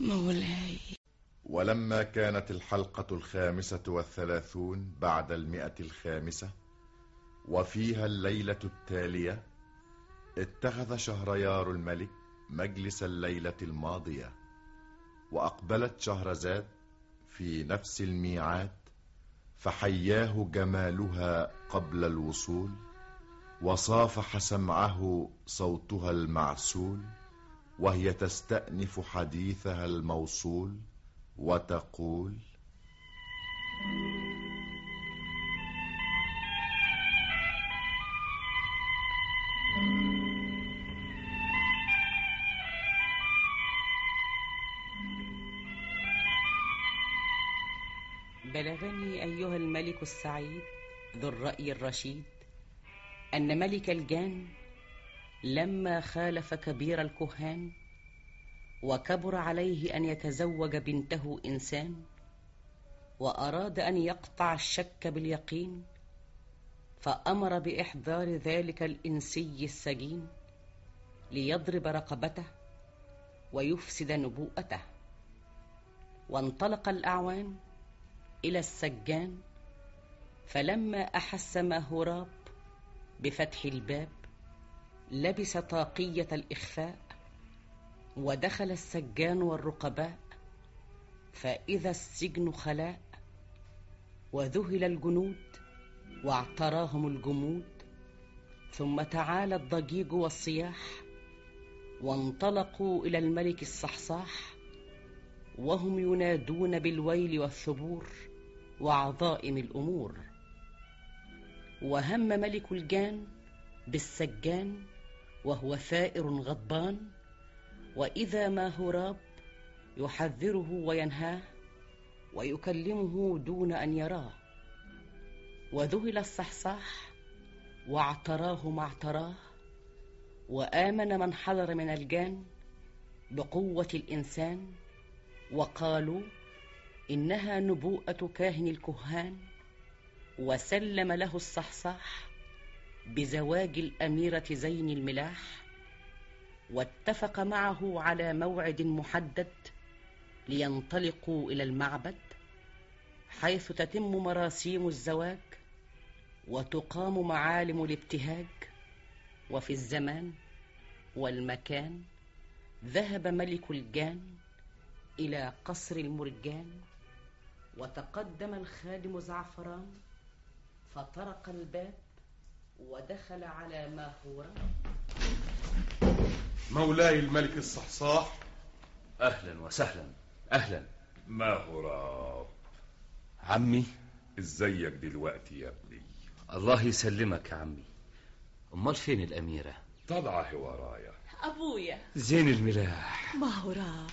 مولاي ولما كانت الحلقة الخامسة والثلاثون بعد المئة الخامسة وفيها الليلة التالية اتخذ شهريار الملك مجلس الليلة الماضية وأقبلت شهرزاد في نفس الميعاد فحياه جمالها قبل الوصول وصافح سمعه صوتها المعسول وهي تستأنف حديثها الموصول وتقول بلغني أيها الملك السعيد ذو الرأي الرشيد أن ملك الجان لما خالف كبير الكهان وكبر عليه أن يتزوج بنته إنسان وأراد أن يقطع الشك باليقين فأمر بإحضار ذلك الإنسي السجين ليضرب رقبته ويفسد نبوءته وانطلق الأعوان إلى السجان فلما أحس ماهوراب بفتح الباب لبس طاقية الإخفاء ودخل السجان والرقباء فإذا السجن خلاء وذهل الجنود واعتراهم الجمود ثم تعالى الضجيج والصياح وانطلقوا إلى الملك الصحصاح وهم ينادون بالويل والثبور وعظائم الأمور وهم ملك الجان بالسجان وهو ثائر غضبان وإذا ما هراب يحذره وينهاه ويكلمه دون أن يراه وذهل الصحصاح واعتراه ما اعتراه وآمن من حضر من الجان بقوة الإنسان وقالوا إنها نبوءة كاهن الكهان وسلم له الصحصاح بزواج الأميرة زين الملاح واتفق معه على موعد محدد لينطلقوا إلى المعبد حيث تتم مراسيم الزواج وتقام معالم الابتهاج وفي الزمان والمكان ذهب ملك الجان إلى قصر المرجان وتقدم الخادم زعفران فطرق الباب ودخل على ماهورة مولاي الملك الصحصاح أهلا وسهلا أهلا ماهوراب عمي ازيك دلوقتي يا ابني الله يسلمك يا عمي أمال فين الأميرة طلعه ورايا أبويا زين الملاح ما هو راب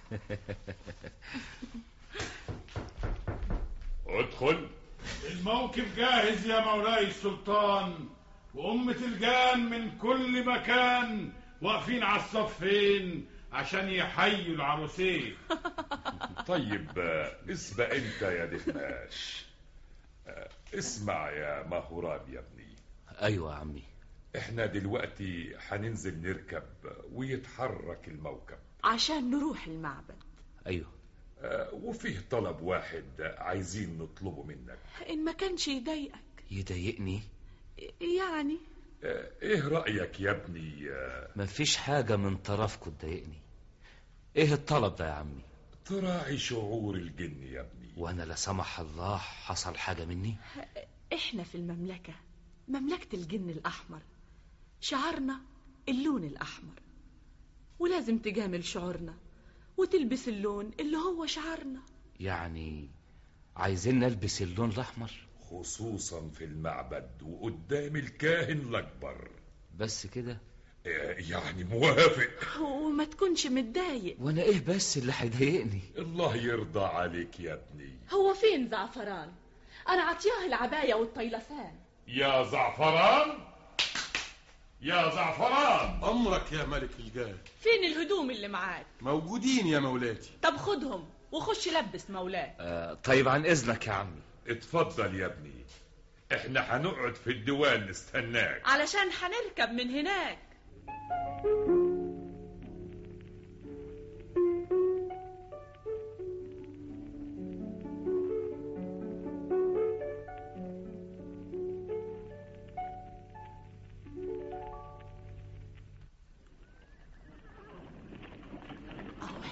ادخل الموكب جاهز يا مولاي السلطان وأمة الجان من كل مكان واقفين على الصفين عشان يحيوا العروسين طيب آه، اسبق انت يا دهماش آه، اسمع يا ماهوراب يا ابني أيوة يا عمي احنا دلوقتي هننزل نركب ويتحرك الموكب عشان نروح المعبد أيوة آه، وفيه طلب واحد عايزين نطلبه منك إن ما كانش يضايقك يضايقني يعني آه، ايه رأيك يا ابني آه، مفيش حاجة من طرفكم تضايقني إيه الطلب ده يا عمي تراعي شعور الجن يا ابني وأنا لا سمح الله حصل حاجة مني إحنا في المملكة مملكة الجن الأحمر شعارنا اللون الأحمر ولازم تجامل شعورنا وتلبس اللون اللي هو شعارنا يعني عايزين نلبس اللون الأحمر خصوصا في المعبد وقدام الكاهن الأكبر بس كده آه، يعني موافق وما تكونش متضايق وأنا إيه بس اللي هيضايقني الله يرضى عليك يا ابني هو فين زعفران أنا عطياه العباية والطيلسان يا زعفران يا زعفران أمرك يا ملك الجان فين الهدوم اللي معاك موجودين يا مولاتي طب خدهم وخش لبس مولاك آه طيب عن إذنك يا عمي اتفضل يا ابني احنا هنقعد في الديوان نستناك علشان هنركب من هناك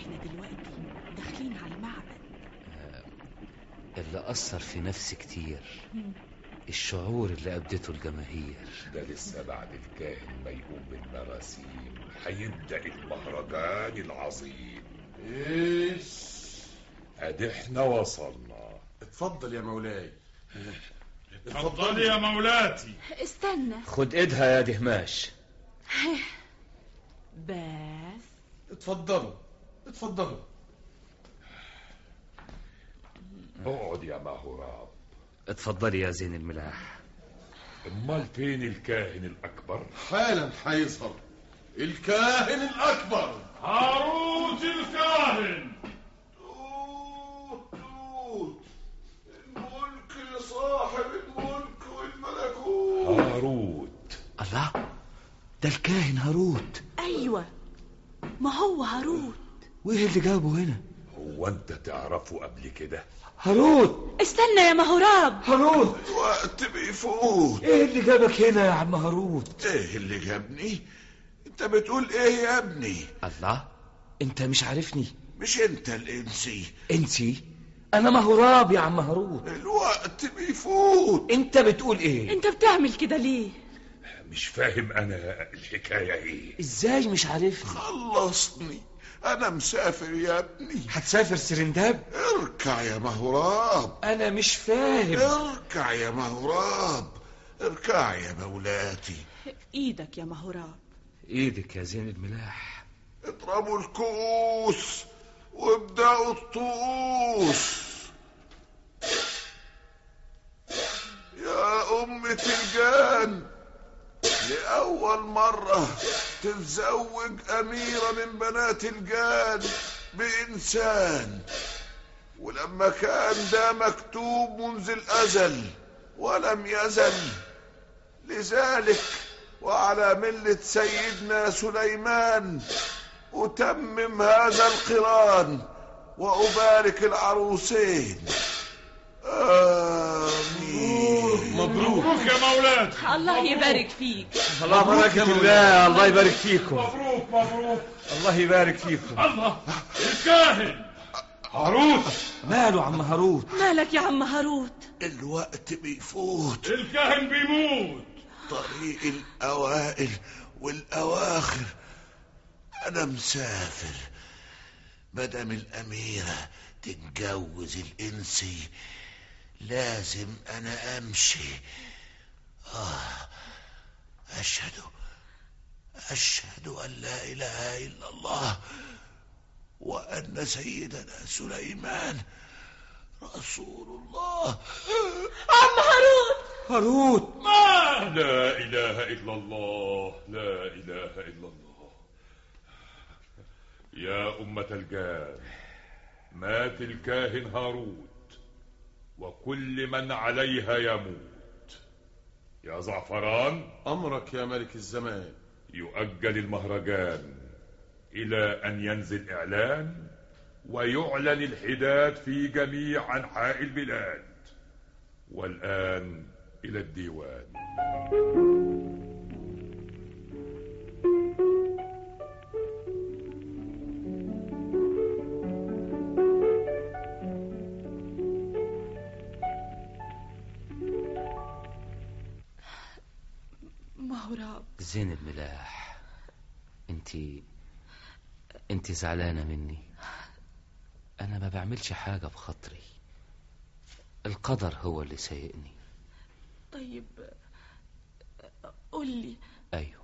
احنا دلوقتي داخلين على المعبد اللي أثر في نفسي كتير مم. الشعور اللي أبدته الجماهير ده لسه بعد الكاهن ما يقوم بالمراسيم هيبدأ المهرجان العظيم ايش ادي احنا وصلنا اتفضل يا مولاي اتفضلي يا مولاتي استنى خد ايدها يا دهماش بس اتفضلوا اتفضلوا اقعد يا مهراب اتفضلي يا زين الملاح امال فين الكاهن الاكبر حالا هيظهر الكاهن الاكبر هاروت الكاهن توت توت الملك لصاحب الملك والملكوت هاروت الله ده الكاهن هاروت ايوه ما هو هاروت وايه اللي جابه هنا هو انت تعرفه قبل كده هاروت استنى يا مهراب هاروت الوقت بيفوت ايه اللي جابك هنا يا عم هاروت ايه اللي جابني انت بتقول ايه يا ابني الله انت مش عارفني مش انت الانسي انتي انا مهراب يا عم هاروت الوقت بيفوت انت بتقول ايه انت بتعمل كده ليه مش فاهم انا الحكايه ايه ازاي مش عارفني خلصني انا مسافر يا ابني هتسافر سرنداب اركع يا مهراب انا مش فاهم اركع يا مهراب اركع يا مولاتي ايدك يا مهراب ايدك يا زين الملاح اضربوا الكؤوس وابدأوا الطقوس يا أمة الجان لأول مرة تتزوج أميرة من بنات الجان بإنسان ولما كان ده مكتوب منذ الأزل ولم يزل لذلك وعلى ملة سيدنا سليمان أتمم هذا القران وأبارك العروسين آمين مبروك مبروك يا مولاتي الله يبارك فيك الله بركة الله الله يبارك فيكم مبروك مبروك الله يبارك فيكم الله الكاهن هاروت ماله عم هاروت مالك يا عم هاروت الوقت بيفوت الكاهن بيموت طريق الأوائل والأواخر أنا مسافر مدام الأميرة تتجوز الإنسي لازم أنا أمشي آه أشهد أشهد أن لا إله إلا الله وأن سيدنا سليمان رسول الله عم هاروت هاروت لا اله الا الله لا اله الا الله يا امه الجان مات الكاهن هاروت وكل من عليها يموت يا زعفران امرك يا ملك الزمان يؤجل المهرجان الى ان ينزل اعلان ويعلن الحداد في جميع انحاء البلاد والان الى الديوان مهراب زين الملاح انتي انتي زعلانة مني انا ما بعملش حاجة بخاطري القدر هو اللي سايقني طيب قول لي ايوه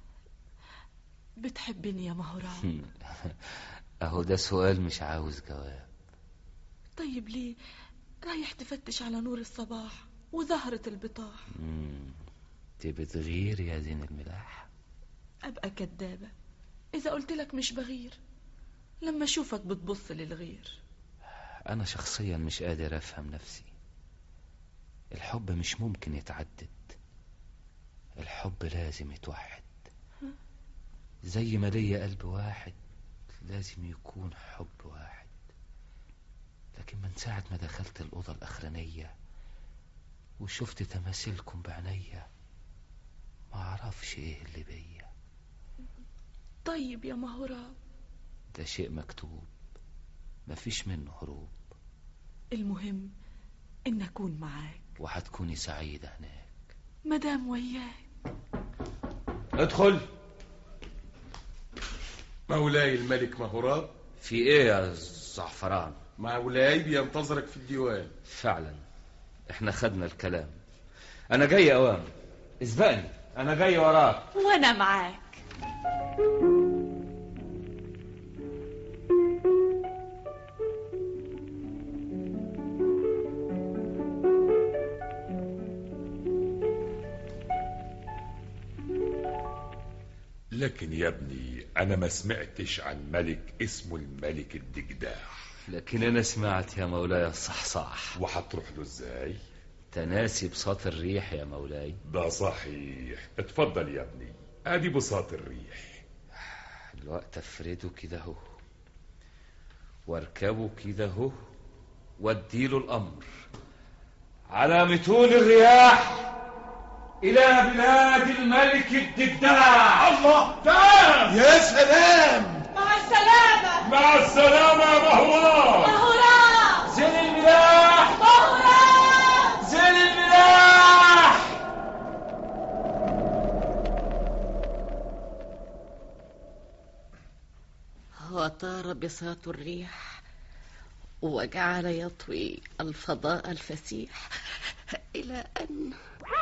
بتحبني يا مهراب اهو ده سؤال مش عاوز جواب طيب ليه رايح تفتش على نور الصباح وزهرة البطاح مم. انت بتغير يا زين الملاح أبقى كدابة إذا قلت لك مش بغير لما أشوفك بتبص للغير انا شخصيا مش قادر افهم نفسي الحب مش ممكن يتعدد الحب لازم يتوحد زي ما ليا قلب واحد لازم يكون حب واحد لكن من ساعة ما دخلت الأوضة الأخرانية وشفت تماثيلكم بعينيا ما أعرفش إيه اللي بيا طيب يا مهراب ده شيء مكتوب مفيش منه هروب المهم إن أكون معاك وهتكوني سعيدة هناك مدام وياك ادخل مولاي الملك مهراب في ايه يا زعفران مولاي بينتظرك في الديوان فعلا احنا خدنا الكلام انا جاي اوام اسبقني انا جاي وراك وأنا معاك لكن يا ابني انا ما سمعتش عن ملك اسمه الملك الدجداح لكن انا سمعت يا مولاي الصحصاح وهتروح له ازاي تناسي بساط الريح يا مولاي ده صحيح اتفضل يا ابني ادي بساط الريح الوقت افرده كده اهو واركبه كده اهو واديله الامر على متون الرياح الى بلاد الملك الدجداح الله تعال يا سلام مع السلامة مع السلامة يا مهران مهران زين الملاح مهران زين الملاح وطار بساط الريح وجعل يطوي الفضاء الفسيح إلى أن